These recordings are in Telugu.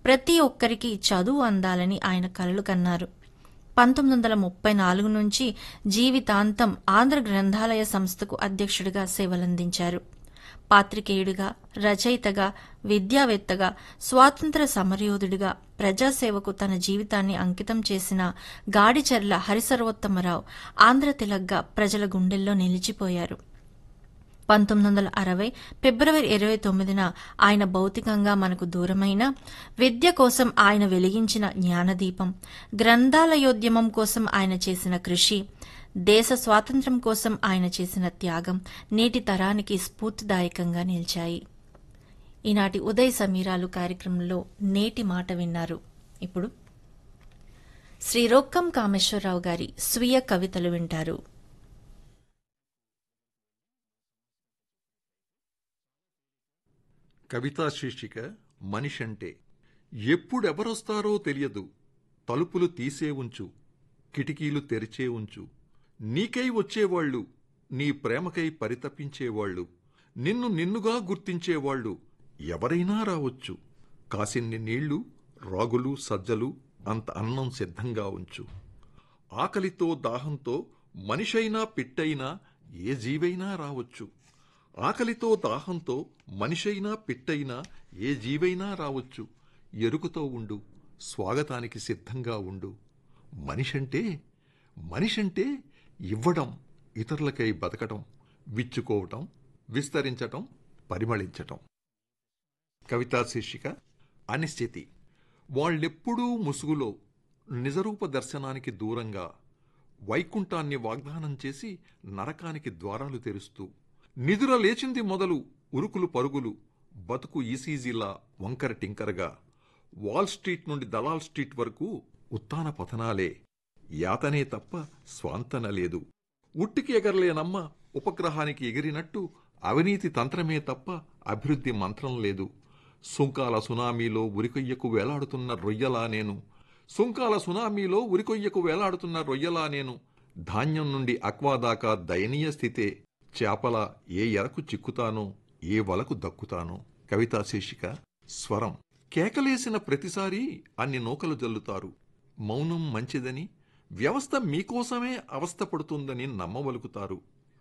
ప్రతి ఒక్కరికి చదువు అందాలని ఆయన కలలు కన్నారు పంతొమ్మిది వందల ముప్పై నాలుగు నుంచి జీవితాంతం ఆంధ్ర గ్రంథాలయ సంస్థకు అధ్యక్షుడిగా సేవలందించారు పాత్రికేయుడిగా రచయితగా విద్యావేత్తగా స్వాతంత్ర సమరయోధుడిగా ప్రజాసేవకు తన జీవితాన్ని అంకితం చేసిన గాడిచెర్ల హరిసర్వోత్తమరావు ఆంధ్ర తిలగ్గా ప్రజల గుండెల్లో నిలిచిపోయారు పంతొమ్మిది వందల అరవై ఫిబ్రవరి ఇరవై తొమ్మిదిన ఆయన భౌతికంగా మనకు దూరమైన విద్య కోసం ఆయన వెలిగించిన జ్ఞానదీపం గ్రంథాలయోద్యమం కోసం ఆయన చేసిన కృషి దేశ స్వాతంత్ర్యం కోసం ఆయన చేసిన త్యాగం నేటి తరానికి స్ఫూర్తిదాయకంగా నిలిచాయి ఈనాటి ఉదయ్ సమీరాలు కార్యక్రమంలో నేటి మాట విన్నారు ఇప్పుడు శ్రీ రొక్కం కామేశ్వరరావు గారి స్వీయ కవితలు వింటారు కవితా శీర్షిక మనిషంటే ఎప్పుడెవరొస్తారో తెలియదు తలుపులు తీసే ఉంచు కిటికీలు తెరిచే ఉంచు నీకై వచ్చేవాళ్ళు నీ ప్రేమకై పరితపించేవాళ్ళు నిన్ను నిన్నుగా గుర్తించేవాళ్ళు ఎవరైనా రావచ్చు కాసిన్ని నీళ్లు రాగులు సజ్జలు అంత అన్నం సిద్ధంగా ఉంచు ఆకలితో దాహంతో మనిషైనా పిట్టైనా ఏ జీవైనా రావచ్చు ఆకలితో దాహంతో మనిషైనా పిట్టైనా ఏ జీవైనా రావచ్చు ఎరుకుతో ఉండు స్వాగతానికి సిద్ధంగా ఉండు మనిషంటే మనిషంటే ఇవ్వడం ఇతరులకై బతకటం విచ్చుకోవటం విస్తరించటం పరిమళించటం కవితా శీర్షిక అనిశ్చితి వాళ్ళెప్పుడూ ముసుగులో నిజరూప దర్శనానికి దూరంగా వైకుంఠాన్ని వాగ్దానం చేసి నరకానికి ద్వారాలు తెరుస్తూ నిదుర లేచింది మొదలు ఉరుకులు పరుగులు బతుకు ఈసీజీలా వంకర టింకరగా వాల్ స్ట్రీట్ నుండి దలాల్ స్ట్రీట్ వరకు ఉత్తాన పతనాలే యాతనే తప్ప స్వాంతన లేదు ఉట్టికి ఎగరలేనమ్మ ఉపగ్రహానికి ఎగిరినట్టు అవినీతి తంత్రమే తప్ప అభివృద్ధి మంత్రం లేదు సుంకాల సునామీలో ఉరికొయ్యకు వేలాడుతున్న రొయ్యలా నేను సుంకాల సునామీలో ఉరికొయ్యకు వేలాడుతున్న రొయ్యలా నేను ధాన్యం నుండి అక్వా దాకా దయనీయ స్థితే చేపల ఏ ఎరకు చిక్కుతానో ఏ వలకు దక్కుతానో కవితా శీర్షిక స్వరం కేకలేసిన ప్రతిసారి అన్ని నూకలు జల్లుతారు మౌనం మంచిదని వ్యవస్థ మీకోసమే అవస్థపడుతుందని నమ్మవలుకుతారు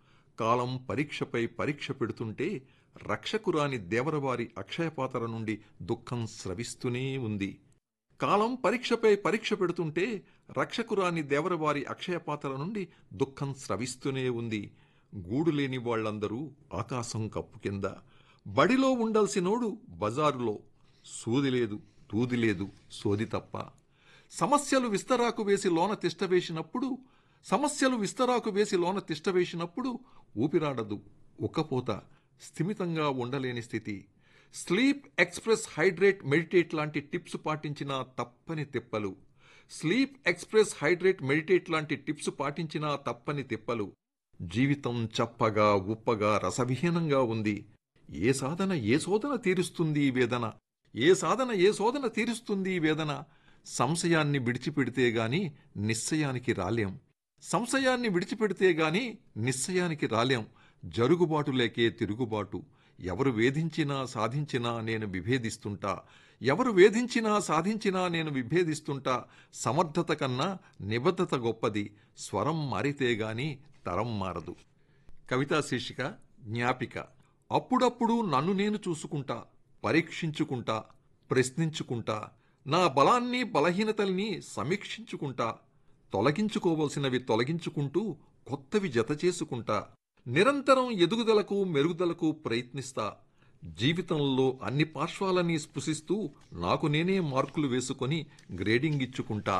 కాలం పరీక్షపై పరీక్ష పెడుతుంటే రక్షకురాని దేవరవారి అక్షయపాతర నుండి దుఃఖం స్రవిస్తూనే ఉంది కాలం పరీక్షపై పరీక్ష పెడుతుంటే రక్షకురాని దేవరవారి అక్షయపాతర నుండి దుఃఖం స్రవిస్తూనే ఉంది గూడు లేని వాళ్లందరూ ఆకాశం కప్పు కింద బడిలో ఉండాల్సినోడు బజారులో సూది లేదు తూది లేదు సోది తప్ప సమస్యలు విస్తరాకు వేసి లోన తిష్టవేసినప్పుడు సమస్యలు విస్తరాకు వేసి లోన తిష్టవేసినప్పుడు ఊపిరాడదు ఉక్కపోత స్థిమితంగా ఉండలేని స్థితి స్లీప్ ఎక్స్ప్రెస్ హైడ్రేట్ మెడిటేట్ లాంటి టిప్స్ పాటించినా తప్పని తిప్పలు స్లీప్ ఎక్స్ప్రెస్ హైడ్రేట్ మెడిటేట్ లాంటి టిప్స్ పాటించినా తప్పని తిప్పలు జీవితం చప్పగా ఉప్పగా రసవిహీనంగా ఉంది ఏ సాధన ఏ శోధన తీరుస్తుంది ఈ వేదన ఏ సాధన ఏ శోధన తీరుస్తుంది ఈ వేదన సంశయాన్ని విడిచిపెడితే గాని నిశ్చయానికి రాలేం సంశయాన్ని విడిచిపెడితే గాని నిశ్చయానికి రాలేం జరుగుబాటు లేకే తిరుగుబాటు ఎవరు వేధించినా సాధించినా నేను విభేదిస్తుంటా ఎవరు వేధించినా సాధించినా నేను విభేదిస్తుంటా సమర్థత కన్నా నిబద్ధత గొప్పది స్వరం మారితే గాని తరం మారదు కవితా శీర్షిక జ్ఞాపిక అప్పుడప్పుడు నన్ను నేను చూసుకుంటా పరీక్షించుకుంటా ప్రశ్నించుకుంటా నా బలాన్ని బలహీనతల్ని సమీక్షించుకుంటా తొలగించుకోవలసినవి తొలగించుకుంటూ కొత్తవి జత చేసుకుంటా నిరంతరం ఎదుగుదలకు మెరుగుదలకు ప్రయత్నిస్తా జీవితంలో అన్ని పార్శ్వాలని స్పృశిస్తూ నాకు నేనే మార్కులు వేసుకొని గ్రేడింగ్ ఇచ్చుకుంటా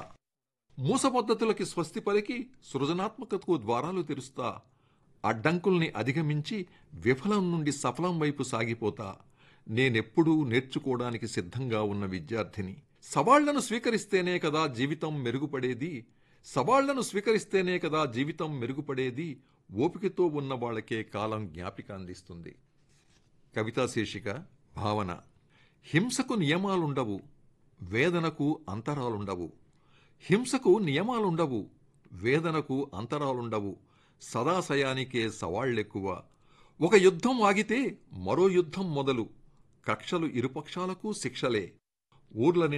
మూస పద్ధతులకి స్వస్తి పలికి సృజనాత్మకతకు ద్వారాలు తెరుస్తా అడ్డంకుల్ని అధిగమించి విఫలం నుండి సఫలం వైపు సాగిపోతా నేనెప్పుడూ నేర్చుకోవడానికి సిద్ధంగా ఉన్న విద్యార్థిని సవాళ్లను స్వీకరిస్తేనే కదా జీవితం మెరుగుపడేది సవాళ్లను స్వీకరిస్తేనే కదా జీవితం మెరుగుపడేది ఓపికతో ఉన్న వాళ్ళకే కాలం జ్ఞాపిక అందిస్తుంది కవితా శీర్షిక భావన హింసకు నియమాలుండవు వేదనకు అంతరాలుండవు హింసకు నియమాలుండవు వేదనకు అంతరాలుండవు సదాశయానికే సవాళ్లెక్కువ ఒక యుద్ధం ఆగితే మరో యుద్ధం మొదలు కక్షలు ఇరుపక్షాలకు శిక్షలే ఊర్ల